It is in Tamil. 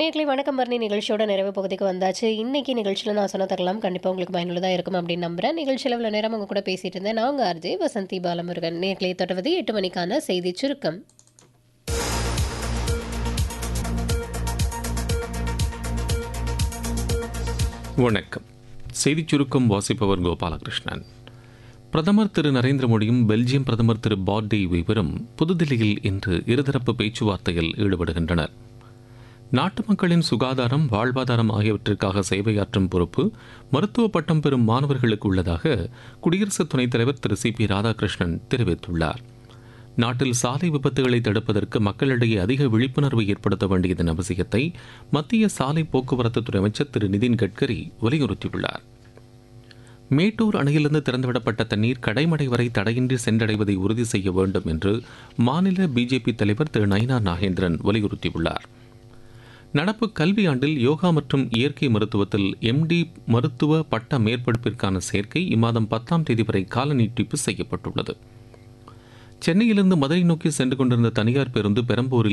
நேர்களை வணக்கம் பரணி நிகழ்ச்சியோட நிறைவு பகுதிக்கு வந்தாச்சு இன்னைக்கு நிகழ்ச்சியில் நான் சொன்ன தரலாம் கண்டிப்பாக உங்களுக்கு பயனுள்ளதாக இருக்கும் அப்படின்னு நம்புறேன் நிகழ்ச்சியில் இவ்வளோ நேரம் உங்க கூட பேசிட்டு இருந்தேன் நான் உங்கள் ஆர்ஜே வசந்தி பாலமுருகன் நேர்களை தொடர்வது எட்டு மணிக்கான செய்தி சுருக்கம் வணக்கம் செய்திச் சுருக்கம் வாசிப்பவர் கோபாலகிருஷ்ணன் பிரதமர் திரு நரேந்திர மோடியும் பெல்ஜியம் பிரதமர் திரு பார்டி வீவரும் புதுதில்லியில் இன்று இருதரப்பு பேச்சுவார்த்தையில் ஈடுபடுகின்றனர் நாட்டு மக்களின் சுகாதாரம் வாழ்வாதாரம் ஆகியவற்றிற்காக சேவையாற்றும் பொறுப்பு மருத்துவ பட்டம் பெறும் மாணவர்களுக்கு உள்ளதாக குடியரசு துணைத் தலைவர் திரு சி பி ராதாகிருஷ்ணன் தெரிவித்துள்ளார் நாட்டில் சாலை விபத்துகளை தடுப்பதற்கு மக்களிடையே அதிக விழிப்புணர்வை ஏற்படுத்த வேண்டியதன் அவசியத்தை மத்திய சாலை போக்குவரத்து துறை அமைச்சர் திரு நிதின் கட்கரி வலியுறுத்தியுள்ளார் மேட்டூர் அணையிலிருந்து திறந்துவிடப்பட்ட தண்ணீர் கடைமடை வரை தடையின்றி சென்றடைவதை உறுதி செய்ய வேண்டும் என்று மாநில பிஜேபி தலைவர் திரு நயினா நாகேந்திரன் வலியுறுத்தியுள்ளார் நடப்பு கல்வியாண்டில் யோகா மற்றும் இயற்கை மருத்துவத்தில் எம்டி மருத்துவ பட்ட மேற்படிப்பிற்கான சேர்க்கை இம்மாதம் பத்தாம் தேதி வரை கால நீட்டிப்பு செய்யப்பட்டுள்ளது சென்னையிலிருந்து மதுரை நோக்கி சென்று கொண்டிருந்த தனியார் பேருந்து பெரம்பூரில்